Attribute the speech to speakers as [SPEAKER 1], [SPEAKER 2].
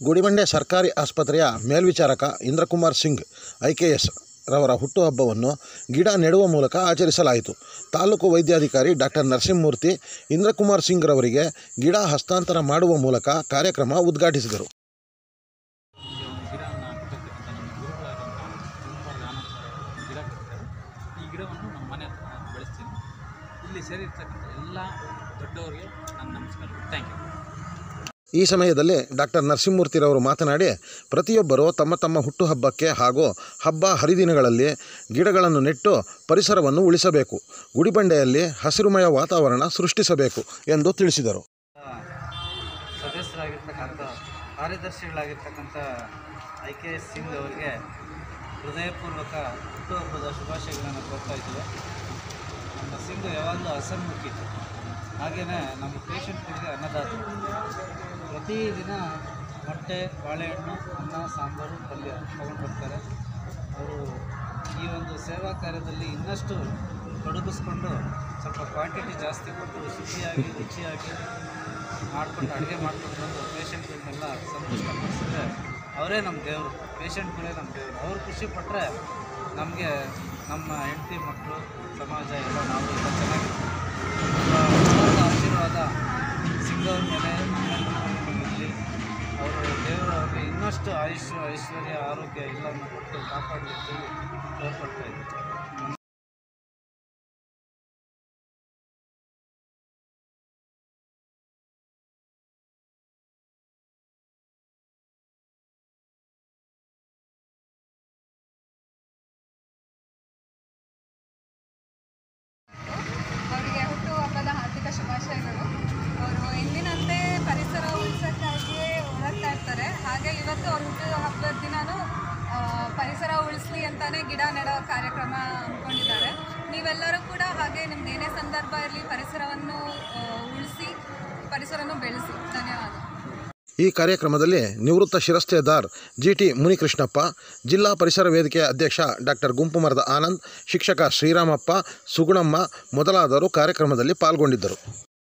[SPEAKER 1] ಗುಡಿಬಂಡೆ ಸರ್ಕಾರಿ ಆಸ್ಪತ್ರೆಯ ಮೇಲ್ವಿಚಾರಕ Indrakumar Singh I K S ರವರ ಹುಟ್ಟುಹಬ್ಬವನ್ನು ಗಿಡ ನೆಡುವ ಮೂಲಕ ಆಚರಿಸಲಾಯಿತು ತಾಲೂಕು ವೈದ್ಯಾಧಿಕಾರಿ ಡಾಕ್ಟರ್ ನರಸಿಂಹಮೂರ್ತಿ ಇಂದ್ರಕುಮಾರ್ ಸಿಂಗ್ ರವರಿಗೆ ಗಿಡ ಹಸ್ತಾಂತರ ಮಾಡುವ ಮೂಲಕ ಕಾರ್ಯಕ್ರಮ ಉದ್ಘಾಟಿಸಿದರು
[SPEAKER 2] ನಮಗೆ ಒಂದು ಗಿಡವನ್ನು ಕೊಟ್ಟಿರ್ತಕ್ಕಂಥ ನಮ್ಮ ಗುರುಗಳಾದಂಥ ಕುಮಾರ್ ಆನಂದ್ ಸರ್ ಅವರು ಗಿಡ ಕೊಟ್ಟಿದ್ದಾರೆ ಈ ಗಿಡವನ್ನು ನಮ್ಮ ಮನೆ ಹತ್ರ ನಾನು ಬೆಳೆಸ್ತೀನಿ ಇಲ್ಲಿ ಸೇರಿರ್ತಕ್ಕಂಥ ಎಲ್ಲ ದೊಡ್ಡವರಿಗೆ ನನ್ನ ನಮಸ್ಕಾರಗಳು ಥ್ಯಾಂಕ್ ಯು
[SPEAKER 1] ಈ ಸಮಯದಲ್ಲಿ ಡಾಕ್ಟರ್ ನರಸಿಂಹಮೂರ್ತಿರವರು ಮಾತನಾಡಿ ಪ್ರತಿಯೊಬ್ಬರು ತಮ್ಮ ತಮ್ಮ ಹುಟ್ಟುಹಬ್ಬಕ್ಕೆ ಹಾಗೂ ಹಬ್ಬ ಹರಿದಿನಗಳಲ್ಲಿ ಗಿಡಗಳನ್ನು ನೆಟ್ಟು ಪರಿಸರವನ್ನು ಉಳಿಸಬೇಕು ಗುಡಿಬಂಡೆಯಲ್ಲಿ ಹಸಿರುಮಯ ವಾತಾವರಣ ಸೃಷ್ಟಿಸಬೇಕು ಎಂದು ತಿಳಿಸಿದರು
[SPEAKER 3] ಸದಸ್ಯರಾಗಿರ್ತಕ್ಕಂಥ ಕಾರ್ಯದರ್ಶಿಗಳಾಗಿರ್ತಕ್ಕಂಥ ಐ ಕೆ ಎಸ್ ಸಿಂಗ್ ಅವರಿಗೆ ಹೃದಯಪೂರ್ವಕ ಹುಟ್ಟುಹಬ್ಬದ ಶುಭಾಶಯಗಳನ್ನು ಕೋರ್ತಾ ಇದ್ದೇವೆ ನಮ್ಮ ಸಿಂಗ್ ಯಾವಾಗಲೂ ಹಸನ್ಮುಖಿ ಹಾಗೆಯೇ ನಮ್ಮ ಪೇಷಂಟ್ಗಳಿಗೆ ಅನ್ನದಾತ ಪ್ರತಿದಿನ ಮೊಟ್ಟೆ ಬಾಳೆಹಣ್ಣು ಅನ್ನ ಸಾಂಬಾರು ಪಲ್ಯ ತಗೊಂಡು ಬರ್ತಾರೆ ಅವರು ಈ ಒಂದು ಸೇವಾ ಕಾರ್ಯದಲ್ಲಿ ಇನ್ನಷ್ಟು ತೊಡಗಿಸ್ಕೊಂಡು ಸ್ವಲ್ಪ ಕ್ವಾಂಟಿಟಿ ಜಾಸ್ತಿ ಕೊಟ್ಟು ಶುಚಿಯಾಗಿ ರುಚಿಯಾಗಿ ಮಾಡಿಕೊಂಡು ಅಡುಗೆ ಮಾಡ್ಕೊಂಡು ಬಂದು ಪೇಷಂಟ್ಗಳನ್ನೆಲ್ಲ ಸಂತುಷ್ಟಪಡಿಸಿದ್ರೆ ಅವರೇ ನಮ್ಮ ದೇವರು ಪೇಷಂಟ್ಗಳೇ ನಮ್ಮ ದೇವರು ಅವ್ರು ಖುಷಿ ಪಟ್ಟರೆ ನಮಗೆ ನಮ್ಮ ಹೆಂಡತಿ ಮಕ್ಕಳು ಸಮಾಜ ಎಲ್ಲ ನಾವು ಎಲ್ಲ ಚೆನ್ನಾಗಿರ್ತೀವಿ ಅವರ ಆಶೀರ್ವಾದ ಸಿಂಗವ್ರ ಮೇಲೆ ಇರಲಿ ಅವರು ದೇವರು ಅವ್ರಿಗೆ ಇನ್ನಷ್ಟು ಆಯುಷ್ ಐಶ್ವರ್ಯ ಆರೋಗ್ಯ ಎಲ್ಲವನ್ನು ಕೊಟ್ಟು ಕಾಪಾಡಲಿಕ್ಕೆ ಕೋರ್ಪಡ್ತಾ ಇದ್ದೀವಿ
[SPEAKER 4] ಅವರಿಗೆ ಹುಟ್ಟುಹಬ್ಬದ ಹಾರ್ದಿಕ ಶುಭಾಶಯಗಳು ಅವರು ಎಂದಿನಂತೆ ಪರಿಸರ ಉಳಿಸೋಕ್ಕಾಗಿಯೇ ಓಡಾಡ್ತಾ ಇರ್ತಾರೆ ಹಾಗೆ ಇವತ್ತು ಅವ್ರ ಹುಟ್ಟುಹಬ್ಬದ ದಿನನೂ ಆ, ಪರಿಸರ ಉಳಿಸ್ಲಿ ಅಂತಾನೆ ಗಿಡ ನೆಡೋ ಕಾರ್ಯಕ್ರಮ ಹಮ್ಮಿಕೊಂಡಿದ್ದಾರೆ ನೀವೆಲ್ಲರೂ ಕೂಡ ಹಾಗೆ ನಿಮ್ದು ಏನೇ ಸಂದರ್ಭ ಇರಲಿ ಪರಿಸರವನ್ನು ಆ, ಉಳಿಸಿ ಪರಿಸರವನ್ನು ಬೆಳೆಸಿ ಧನ್ಯವಾದ
[SPEAKER 1] ಈ ಕಾರ್ಯಕ್ರಮದಲ್ಲಿ ನಿವೃತ್ತ ಶಿರಸ್ತೇದಾರ್ ಜಿ ಟಿ ಮುನಿಕೃಷ್ಣಪ್ಪ ಜಿಲ್ಲಾ ಪರಿಸರ ವೇದಿಕೆಯ ಅಧ್ಯಕ್ಷ ಡಾಕ್ಟರ್ ಗುಂಪುಮರದ ಆನಂದ್ ಶಿಕ್ಷಕ ಶ್ರೀರಾಮಪ್ಪ ಸುಗುಣಮ್ಮ ಮೊದಲಾದವರು ಕಾರ್ಯಕ್ರಮದಲ್ಲಿ ಪಾಲ್ಗೊಂಡಿದ್ದರು